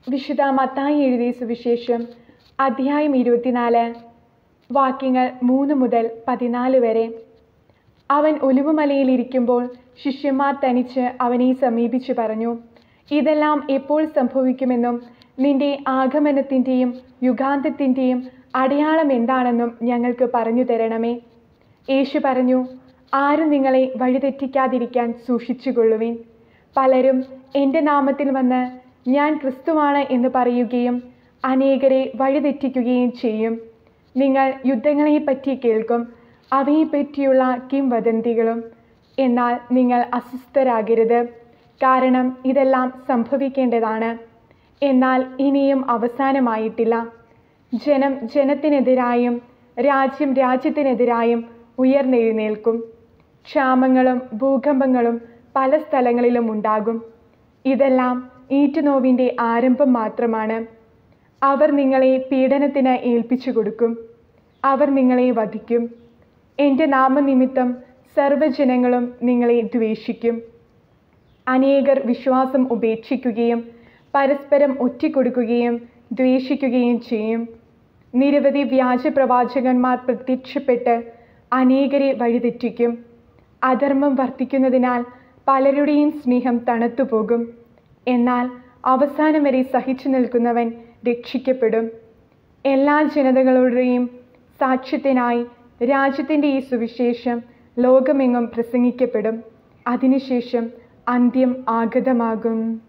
വിശുദ്ധ മത്തായി എഴുതിയ സുവിശേഷം അധ്യായം ഇരുപത്തിനാല് വാക്യങ്ങൾ മൂന്ന് മുതൽ പതിനാല് വരെ അവൻ ഒലിവുമലയിൽ ഇരിക്കുമ്പോൾ ശിഷ്യന്മാർ തനിച്ച് അവനെ സമീപിച്ചു പറഞ്ഞു ഇതെല്ലാം എപ്പോൾ സംഭവിക്കുമെന്നും നിന്റെ ആഗമനത്തിൻ്റെയും യുഗാന്തത്തിൻ്റെയും അടയാളം എന്താണെന്നും ഞങ്ങൾക്ക് പറഞ്ഞു തരണമേ യേശു പറഞ്ഞു ആരും നിങ്ങളെ വഴിതെറ്റിക്കാതിരിക്കാൻ സൂക്ഷിച്ചുകൊള്ളുവിൻ പലരും എൻ്റെ നാമത്തിൽ വന്ന് ഞാൻ ക്രിസ്തുവാണ് എന്ന് പറയുകയും അനേകരെ വഴിതെറ്റിക്കുകയും ചെയ്യും നിങ്ങൾ യുദ്ധങ്ങളെപ്പറ്റി കേൾക്കും അവയെപ്പറ്റിയുള്ള കിംവദന്തികളും എന്നാൽ നിങ്ങൾ അസ്വസ്ഥരാകരുത് കാരണം ഇതെല്ലാം സംഭവിക്കേണ്ടതാണ് എന്നാൽ ഇനിയും അവസാനമായിട്ടില്ല ജനം ജനത്തിനെതിരായും രാജ്യം രാജ്യത്തിനെതിരായും ഉയർന്നെഴുന്നേൽക്കും ക്ഷാമങ്ങളും ഭൂകമ്പങ്ങളും പല സ്ഥലങ്ങളിലും ഉണ്ടാകും ഇതെല്ലാം ഈറ്റുനോവിൻ്റെ ആരംഭം മാത്രമാണ് അവർ നിങ്ങളെ പീഡനത്തിന് ഏൽപ്പിച്ചു കൊടുക്കും അവർ നിങ്ങളെ വധിക്കും എൻ്റെ നാമനിമിത്തം സർവ്വജനങ്ങളും നിങ്ങളെ ദ്വേഷിക്കും അനേകർ വിശ്വാസം ഉപേക്ഷിക്കുകയും പരസ്പരം ഒറ്റിക്കൊടുക്കുകയും ദ്വേഷിക്കുകയും ചെയ്യും നിരവധി വ്യാജ പ്രവാചകന്മാർ പ്രത്യക്ഷപ്പെട്ട് അനേകരെ വഴിതെറ്റിക്കും അധർമ്മം വർദ്ധിക്കുന്നതിനാൽ പലരുടെയും സ്നേഹം തണുത്തുപോകും എന്നാൽ അവസാനം വരെ സഹിച്ചു നിൽക്കുന്നവൻ രക്ഷിക്കപ്പെടും എല്ലാ ജനതകളുടെയും സാക്ഷ്യത്തിനായി രാജ്യത്തിൻ്റെ ഈ സുവിശേഷം ലോകമെങ്ങും പ്രസംഗിക്കപ്പെടും അതിനുശേഷം അന്ത്യം ആഗതമാകും